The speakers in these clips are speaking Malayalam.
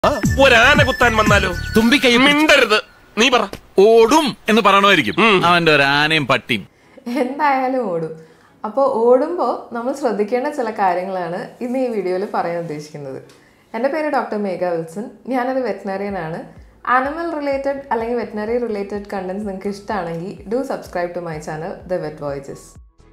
ഒരാന കുത്താൻ വന്നാലോ തുമ്പിക്കൈ മിണ്ടരുത് നീ പറ ഓടും എന്ന് പറയണമായിരിക്കും ഉം. അവന്റെ ഒരു ആനയും പട്ടിയും എന്തായാലും ഓടും അപ്പോൾ ഓടുമ്പോൾ നമ്മൾ ശ്രദ്ധിക്കേണ്ട ചില കാര്യങ്ങളാണ് ഇന്ന് ഈ വീഡിയോയിൽ പറയാൻ ഉദ്ദേശിക്കുന്നത് എൻ്റെ പേര് ഡോക്ടർ മേഘ വിൽസൺ ഞാനൊരു വെറ്റിനറിയൻ ആണ് ആനിമൽ റിലേറ്റഡ് അല്ലെങ്കിൽ വെറ്റിനറി റിലേറ്റഡ് കണ്ടൻസ് നിങ്ങൾക്ക് ഇഷ്ടമാണെങ്കിൽ do subscribe to my channel the vet voices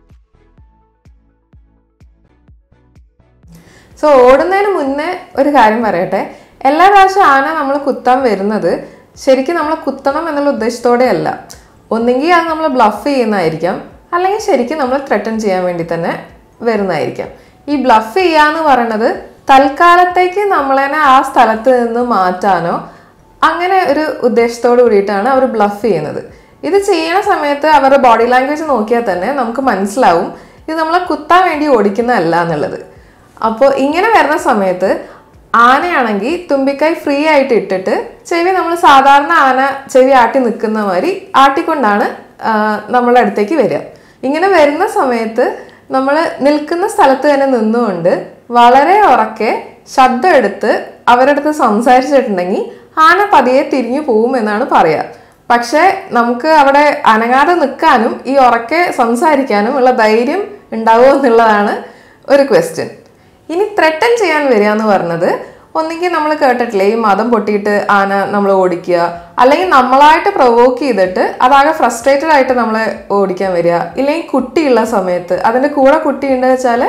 so ഓടുന്നതിന് മുന്നേ ഒരു കാര്യം പറയട്ടെ എല്ലാ പ്രാവശ്യം ആന നമ്മൾ കുത്താൻ വരുന്നത് ശരിക്കും നമ്മൾ കുത്തണം എന്നുള്ള ഉദ്ദേശത്തോടെയല്ല ഒന്നെങ്കിൽ അത് നമ്മൾ ബ്ലഫ് ചെയ്യുന്നതായിരിക്കാം അല്ലെങ്കിൽ ശരിക്കും നമ്മൾ ത്രെട്ടൺ ചെയ്യാൻ വേണ്ടി തന്നെ വരുന്നതായിരിക്കാം ഈ ബ്ലഫ് ചെയ്യാന്ന് പറയുന്നത് തൽക്കാലത്തേക്ക് നമ്മളെ ആ സ്ഥലത്ത് നിന്ന് മാറ്റാനോ അങ്ങനെ ഒരു ഉദ്ദേശത്തോട് കൂടിയിട്ടാണ് അവർ ബ്ലഫ് ചെയ്യുന്നത് ഇത് ചെയ്യണ സമയത്ത് അവരുടെ ബോഡി ലാംഗ്വേജ് നോക്കിയാൽ തന്നെ നമുക്ക് മനസ്സിലാവും ഇത് നമ്മളെ കുത്താൻ വേണ്ടി ഓടിക്കുന്നതല്ല എന്നുള്ളത് അപ്പോൾ ഇങ്ങനെ വരുന്ന സമയത്ത് ആനയാണെങ്കിൽ തുമ്പിക്കൈ ഫ്രീ ആയിട്ട് ഇട്ടിട്ട് ചെവി നമ്മൾ സാധാരണ ആന ചെവി ആട്ടി നിൽക്കുന്ന മാതിരി ആട്ടിക്കൊണ്ടാണ് ആ, നമ്മളുടെ അടുത്തേക്ക് വരിക ഇങ്ങനെ വരുന്ന സമയത്ത് നമ്മൾ നിൽക്കുന്ന സ്ഥലത്ത് തന്നെ നിന്നുകൊണ്ട് വളരെ ഉറക്കെ ശബ്ദം എടുത്ത് അവരുടെ അടുത്ത് സംസാരിച്ചിട്ടുണ്ടെങ്കിൽ ആന പതിയെ തിരിഞ്ഞു പോകും എന്നാണ് പറയുക പക്ഷേ നമുക്ക് അവിടെ അനങ്ങാതെ നിൽക്കാനും ഈ ഉറക്കെ സംസാരിക്കാനും ഉള്ള ധൈര്യം ഉണ്ടാവുമോ എന്നുള്ളതാണ് ഒരു ക്വസ്റ്റ്യൻ ഇനി ത്രെട്ടൻ ചെയ്യാൻ വരിക എന്ന് പറഞ്ഞത് ഒന്നുകിൽ നമ്മൾ കേട്ടിട്ടില്ലേ ഈ മതം പൊട്ടിയിട്ട് ആന നമ്മൾ ഓടിക്കുക അല്ലെങ്കിൽ നമ്മളായിട്ട് പ്രൊവോക്ക് ചെയ്തിട്ട് അതാകെ ഫ്രസ്ട്രേറ്റഡ് ആയിട്ട് നമ്മളെ ഓടിക്കാൻ വരിക ഇല്ലെങ്കിൽ കുട്ടിയുള്ള സമയത്ത് അതിൻ്റെ കൂടെ കുട്ടിയുണ്ട് വെച്ചാൽ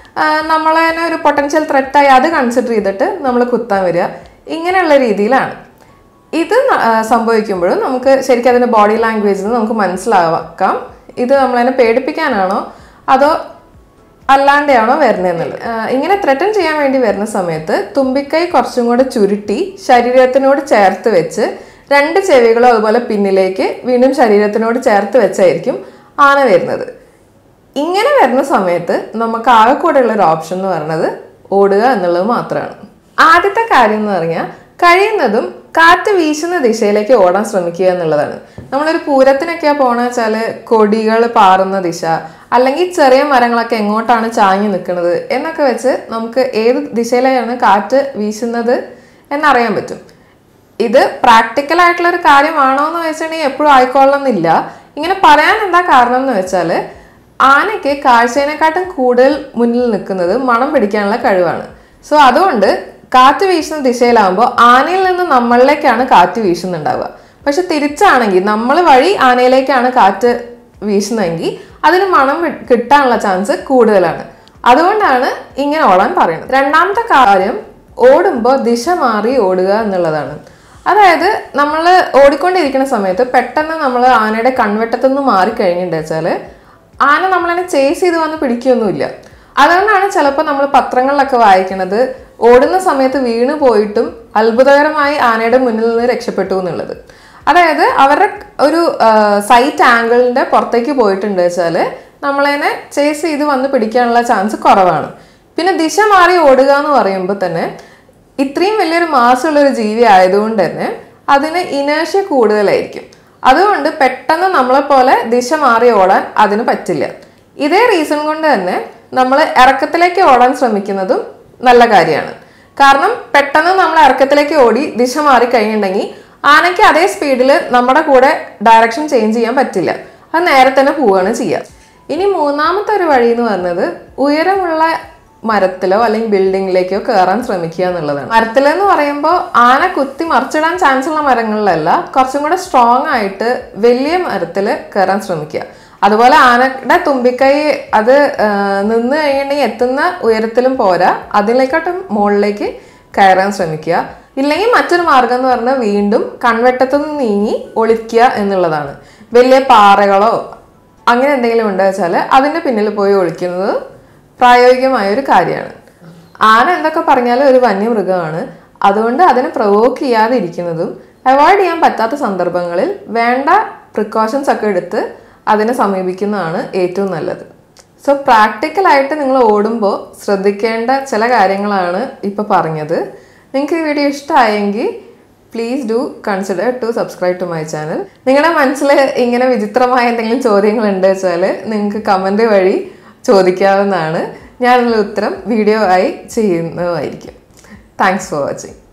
നമ്മളെ തന്നെ ഒരു പൊട്ടൻഷ്യൽ ത്രെറ്റായി അത് കൺസിഡർ ചെയ്തിട്ട് നമ്മൾ കുത്താൻ വരിക ഇങ്ങനെയുള്ള രീതിയിലാണ് ഇത് ന- ആ, സംഭവിക്കുമ്പോഴും നമുക്ക് ശരിക്കും അതിൻ്റെ ബോഡി ലാംഗ്വേജിൽ നമുക്ക് മനസ്സിലാക്കാം ഇത് നമ്മളതിനെ പേടിപ്പിക്കാനാണോ അതോ അല്ലാണ്ടെയാണോ വരുന്നതെന്നുള്ളത് ആ, ഇങ്ങനെ ത്രെട്ടൻ ചെയ്യാൻ വേണ്ടി വരുന്ന സമയത്ത് തുമ്പിക്കൈ കുറച്ചും കൂടെ ചുരുട്ടി ശരീരത്തിനോട് ചേർത്ത് വെച്ച് രണ്ട് ചെവികളും അതുപോലെ പിന്നിലേക്ക് വീണ്ടും ശരീരത്തിനോട് ചേർത്ത് വെച്ചായിരിക്കും ആന വരുന്നത് ഇങ്ങനെ വരുന്ന സമയത്ത് നമുക്ക് ആകെ കൂടെ ഉള്ള ഒരു ഓപ്ഷൻ എന്ന് പറയുന്നത് ഓടുക എന്നുള്ളത് മാത്രമാണ് ആദ്യത്തെ കാര്യം എന്ന് പറഞ്ഞാൽ കഴിയുന്നതും കാറ്റ് വീശുന്ന ദിശയിലേക്ക് ഓടാൻ ശ്രമിക്കുക എന്നുള്ളതാണ് നമ്മളൊരു പൂരത്തിനൊക്കെയാ പോണ വെച്ചാല് കൊടികൾ പാറുന്ന ദിശ അല്ലെങ്കിൽ ചെറിയ മരങ്ങളൊക്കെ എങ്ങോട്ടാണ് ചാഞ്ഞു നിൽക്കുന്നത് എന്നൊക്കെ വെച്ച് നമുക്ക് ഏത് ദിശയിലാണ് കാറ്റ് വീശുന്നത് എന്നറിയാൻ പറ്റും ഇത് പ്രാക്ടിക്കൽ ആയിട്ടുള്ള ഒരു കാര്യമാണോ എന്ന് വെച്ചിട്ടുണ്ടെങ്കിൽ എപ്പോഴും ആയിക്കൊള്ളണമെന്നില്ല ഇങ്ങനെ പറയാൻ എന്താ കാരണം എന്ന് വെച്ചാൽ ആനയ്ക്ക് കാഴ്ചേനെക്കാട്ടും കൂടുതൽ മുന്നിൽ നിൽക്കുന്നത് മണം പിടിക്കാനുള്ള കഴിവാണ് സോ അതുകൊണ്ട് കാറ്റ് വീശുന്ന ദിശയിലാവുമ്പോൾ ആനയിൽ നിന്ന് നമ്മളിലേക്കാണ് കാറ്റ് വീശുന്നുണ്ടാവുക പക്ഷെ തിരിച്ചാണെങ്കിൽ നമ്മൾ വഴി ആനയിലേക്കാണ് കാറ്റ് വീശുന്നതെങ്കിൽ അതിന് മണം വി- കിട്ടാനുള്ള ചാൻസ് കൂടുതലാണ് അതുകൊണ്ടാണ് ഇങ്ങനെ ഓടാൻ പറയുന്നത് രണ്ടാമത്തെ കാര്യം ഓടുമ്പോൾ ദിശ മാറി ഓടുക എന്നുള്ളതാണ് അതായത് നമ്മൾ ഓടിക്കൊണ്ടിരിക്കുന്ന സമയത്ത് പെട്ടെന്ന് നമ്മൾ ആനയുടെ കൺവെട്ടത്തുനിന്ന് മാറിക്കഴിഞ്ഞിട്ട് വെച്ചാൽ ആന നമ്മളതിനെ ചേസ് ചെയ്ത് വന്ന് പിടിക്കുകയൊന്നുമില്ല അതുകൊണ്ടാണ് ചിലപ്പോൾ നമ്മൾ പത്രങ്ങളിലൊക്കെ വായിക്കുന്നത് ഓടുന്ന സമയത്ത് വീണ് പോയിട്ടും അത്ഭുതകരമായി ആനയുടെ മുന്നിൽ നിന്ന് രക്ഷപ്പെട്ടു എന്നുള്ളത് അതായത് അവരുടെ ഒരു സൈറ്റ് ആംഗിളിന്റെ പുറത്തേക്ക് പോയിട്ടുണ്ട് വെച്ചാൽ നമ്മളതിനെ ചേസ് ചെയ്ത് വന്ന് പിടിക്കാനുള്ള ചാൻസ് കുറവാണ് പിന്നെ ദിശ മാറി ഓടുക എന്ന് പറയുമ്പോൾ തന്നെ ഇത്രയും വലിയൊരു മാസമുള്ള ഒരു ജീവി ആയതുകൊണ്ട് തന്നെ അതിന് ഇനേഷ്യ കൂടുതലായിരിക്കും അതുകൊണ്ട് പെട്ടെന്ന് നമ്മളെ പോലെ ദിശ മാറി ഓടാൻ അതിന് പറ്റില്ല ഇതേ റീസൺ കൊണ്ട് തന്നെ നമ്മൾ ഇറക്കത്തിലേക്ക് ഓടാൻ ശ്രമിക്കുന്നതും നല്ല കാര്യമാണ് കാരണം പെട്ടെന്ന് നമ്മൾ ഇറക്കത്തിലേക്ക് ഓടി ദിശ മാറി കഴിഞ്ഞിട്ടുണ്ടെങ്കിൽ ആനയ്ക്ക് അതേ സ്പീഡിൽ നമ്മുടെ കൂടെ ഡയറക്ഷൻ ചേഞ്ച് ചെയ്യാൻ പറ്റില്ല അത് നേരെ തന്നെ പോവുകയാണ് ചെയ്യുക ഇനി മൂന്നാമത്തെ ഒരു വഴി എന്ന് പറയുന്നത് ഉയരമുള്ള മരത്തിലോ അല്ലെങ്കിൽ ബിൽഡിങ്ങിലേക്കോ കയറാൻ ശ്രമിക്കുക എന്നുള്ളതാണ് മരത്തിലെന്ന് പറയുമ്പോൾ ആന കുത്തി മറിച്ചിടാൻ ചാൻസ് ഉള്ള മരങ്ങളിലല്ല കുറച്ചും കൂടെ സ്ട്രോങ് ആയിട്ട് വലിയ മരത്തിൽ കയറാൻ ശ്രമിക്കുക അതുപോലെ ആനയുടെ തുമ്പിക്കൈ അത് ആ, നിന്ന് കഴിഞ്ഞിട്ടുണ്ടെങ്കിൽ എത്തുന്ന ഉയരത്തിലും പോരാ അതിലേക്കോട്ടും മുകളിലേക്ക് കയറാൻ ശ്രമിക്കുക ഇല്ലെങ്കിൽ മറ്റൊരു മാർഗം എന്ന് പറഞ്ഞാൽ വീണ്ടും കൺവെട്ടത്തുനിന്ന് നീങ്ങി ഒളിക്കുക എന്നുള്ളതാണ് വലിയ പാറകളോ അങ്ങനെ എന്തെങ്കിലും ഉണ്ട് വെച്ചാൽ അതിൻ്റെ പിന്നിൽ പോയി ഒളിക്കുന്നത് പ്രായോഗികമായ ഒരു കാര്യമാണ് ആന എന്തൊക്കെ പറഞ്ഞാലും ഒരു വന്യമൃഗമാണ് അതുകൊണ്ട് അതിനെ പ്രൊവോക്ക് ചെയ്യാതെ ഇരിക്കുന്നതും അവോയ്ഡ് ചെയ്യാൻ പറ്റാത്ത സന്ദർഭങ്ങളിൽ വേണ്ട പ്രിക്കോഷൻസ് ഒക്കെ എടുത്ത് അതിനെ സമീപിക്കുന്നതാണ് ഏറ്റവും നല്ലത് സോ പ്രാക്ടിക്കലായിട്ട് നിങ്ങൾ ഓടുമ്പോൾ ശ്രദ്ധിക്കേണ്ട ചില കാര്യങ്ങളാണ് ഇപ്പോൾ പറഞ്ഞത് നിങ്ങൾക്ക് ഈ വീഡിയോ ഇഷ്ടമായെങ്കിൽ please do consider to subscribe to my channel നിങ്ങളുടെ മനസ്സിൽ ഇങ്ങനെ വിചിത്രമായ എന്തെങ്കിലും ചോദ്യങ്ങൾ ഉണ്ട് വെച്ചാൽ നിങ്ങൾക്ക് കമൻറ്റ് വഴി ചോദിക്കാവുന്നതാണ് ഞാനുള്ള ഉത്തരം വീഡിയോ ആയി ചെയ്യുന്നതായിരിക്കും താങ്ക്സ് ഫോർ വാച്ചിങ്